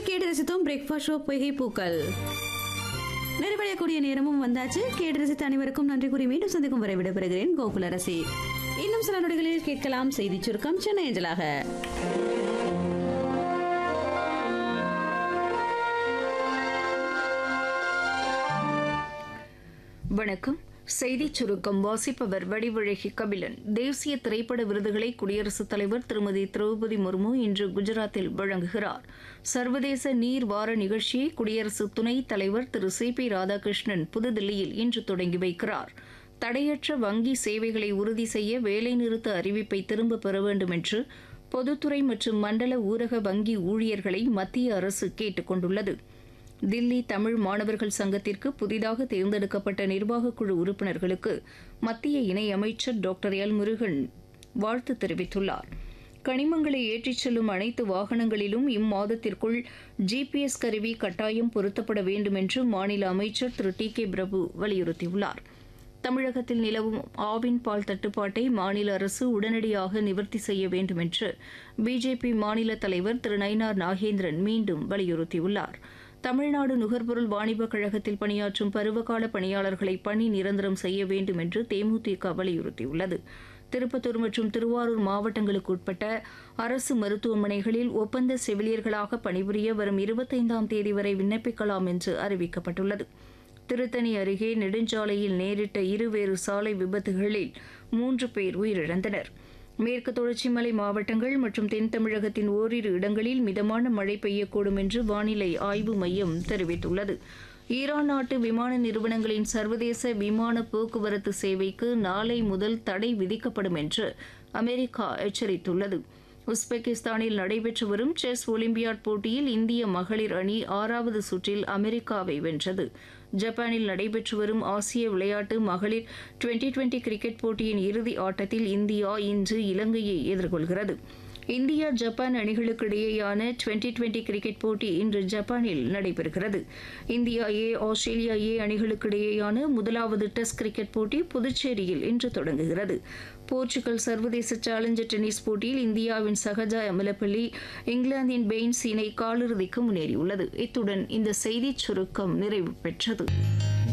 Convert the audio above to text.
கேட்டு ரசித்தோம் breakfast show பொய்கை பூக்கள் நிறைவடையக்கூடிய நேரமும் வந்தாச்சு கேட்டு ரசித்த அனைவருக்கும் நன்றி கூறி மீண்டும் சந்திக்கும் வரை விடைபெறுகிறேன் கோகுலரசி இன்னும் சில நொடிகளில் கேட்கலாம் செய்தி சுருக்கம் சென்னை அஞ்சலாக வணக்கம் செய்திச் சுருக்கம் வாசிப்பவர் வடிவழகி கபிலன் தேசிய திரைப்பட விருதுகளை குடியரசுத் தலைவர் திருமதி திரௌபதி முர்மு இன்று குஜராத்தில் வழங்குகிறார் சர்வதேச நீர் வார நிகழ்ச்சியை குடியரசு துணைத் தலைவர் திரு சி பி ராதாகிருஷ்ணன் புதுதில்லியில் இன்று தொடங்கி வைக்கிறார் தடையற்ற வங்கி சேவைகளை உறுதி செய்ய வேலைநிறுத்த அறிவிப்பை திரும்பப் பெற வேண்டும் என்று பொதுத்துறை மற்றும் மண்டல ஊரக வங்கி ஊழியர்களை மத்திய அரசு கேட்டுக் கொண்டுள்ளது தில்லி தமிழ் மாணவர்கள் சங்கத்திற்கு புதிதாக தேர்ந்தெடுக்கப்பட்ட நிர்வாகக் குழு உறுப்பினர்களுக்கு மத்திய இணையமைச்சர் டாக்டர் எல் முருகன் வாழ்த்து தெரிவித்துள்ளார் கனிமங்களை ஏற்றிச் செல்லும் அனைத்து வாகனங்களிலும் இம்மாதத்திற்குள் ஜிபிஎஸ் கருவி கட்டாயம் பொருத்தப்பட வேண்டும் என்று மாநில அமைச்சர் திரு டி கே பிரபு வலியுறுத்தியுள்ளார் தமிழகத்தில் நிலவும் ஆவின் பால் தட்டுப்பாட்டை மாநில அரசு உடனடியாக நிவர்த்தி செய்ய வேண்டும் என்று பிஜேபி மாநில தலைவர் திரு நயினார் நாகேந்திரன் மீண்டும் வலியுறுத்தியுள்ளார் தமிழ்நாடு நுகர்பொருள் வாணிபக் கழகத்தில் பணியாற்றும் பருவகால பணியாளர்களை பணி நிரந்தரம் செய்ய வேண்டும் என்று தேமுதிக வலியுறுத்தியுள்ளது திருப்பத்தூர் மற்றும் திருவாரூர் மாவட்டங்களுக்கு உட்பட்ட அரசு மருத்துவமனைகளில் ஒப்பந்த செவிலியர்களாக பணிபுரிய வரும் இருபத்தைந்தாம் தேதி வரை விண்ணப்பிக்கலாம் என்று அறிவிக்கப்பட்டுள்ளது திருத்தணி அருகே நெடுஞ்சாலையில் நேரிட்ட இருவேறு சாலை விபத்துகளில் மூன்று பேர் உயிரிழந்தனர் மேற்கு தொடர்ச்சி மலை மாவட்டங்கள் மற்றும் தென் தமிழகத்தின் ஓரிரு இடங்களில் மிதமான மழை பெய்யக்கூடும் என்று வானிலை ஆய்வு மையம் தெரிவித்துள்ளது ஈரான் நாட்டு விமான நிறுவனங்களின் சர்வதேச விமான போக்குவரத்து சேவைக்கு நாளை முதல் தடை விதிக்கப்படும் என்று அமெரிக்கா எச்சரித்துள்ளது உஸ்பெகிஸ்தானில் நடைபெற்று வரும் செஸ் ஒலிம்பியாட் போட்டியில் இந்திய மகளிர் அணி ஆறாவது சுற்றில் அமெரிக்காவை வென்றது ஜப்பானில் நடைபெற்று வரும் ஆசிய விளையாட்டு மகளிர் டுவெண்டி டுவெண்டி கிரிக்கெட் போட்டியின் இறுதி ஆட்டத்தில் இந்தியா இன்று இலங்கையை எதிர்கொள்கிறது இந்தியா ஜப்பான் அணிகளுக்கு இடையேயான டுவெண்டி டுவெண்டி கிரிக்கெட் போட்டி இன்று ஜப்பானில் நடைபெறுகிறது இந்தியா ஏ ஆஸ்திரேலியா ஏ அணிகளுக்கு இடையேயான முதலாவது டெஸ்ட் கிரிக்கெட் போட்டி புதுச்சேரியில் இன்று தொடங்குகிறது போர்ச்சுகல் சர்வதேச சேலஞ்சர் டென்னிஸ் போட்டியில் இந்தியாவின் சகஜா அமலப்பள்ளி இங்கிலாந்தின் பெயின்ஸ் இணை காலிறுதிக்கு முன்னேறியுள்ளது இத்துடன் இந்த செய்திச் சுருக்கம் நிறைவு பெற்றது